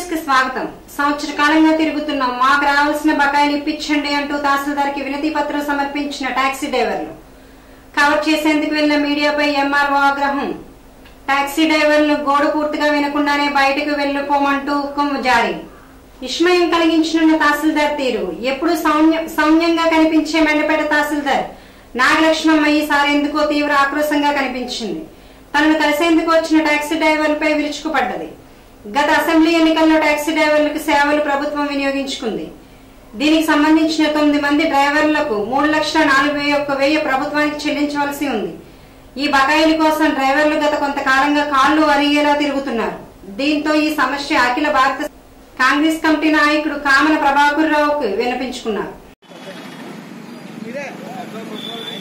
కి స్వాగతం సంవత్సర కాలంగా తిరుగుతున్నాం మాకు రావాల్సిన బకాయిలు ఇప్పించండి అంటూ తహసీల్దార్కి వినతి పత్రం సమర్పించిన టాక్సీ డ్రైవర్లు కవర్ చేసేందుకు వెళ్లిన మీడియాపై ఎంఆర్ఓ ఆగ్రహం టాక్సీ డ్రైవర్లు గోడ పూర్తిగా వినకుండానే బయటకు వెళ్లిపోమంటూ హుకుం జారీ విస్మయం కలిగించనున్న తహసీల్దార్ తీరు ఎప్పుడు సౌమ్య సౌమ్యంగా కనిపించే మెండపేట తహసీల్దార్ నాగలక్ష్మమ్మ ఈసారి ఎందుకో తీవ్ర ఆక్రోశంగా కనిపించింది తనను కలిసేందుకు వచ్చిన టాక్సీ డ్రైవర్లపై విరుచుకుపడ్డది గత అసెంబ్లీ ఎన్నికల్లో టాక్సీ డ్రైవర్లకు సేవలు ప్రభుత్వం వినియోగించుకుంది దీనికి సంబంధించిన తొమ్మిది మంది డ్రైవర్లకు మూడు లక్షల నాలుగు వెయ్యి ఒక్క వెయ్యి ప్రభుత్వానికి చెల్లించవలసి ఉంది ఈ బకాయిల కోసం డ్రైవర్లు గత కొంతకాలంగా కాళ్లు అరిగేలా తిరుగుతున్నారు దీంతో ఈ సమస్య అఖిల భారత కాంగ్రెస్ కమిటీ నాయకుడు కామన ప్రభాకర్ రావుకు విన్నపించుకున్నారు ఇదే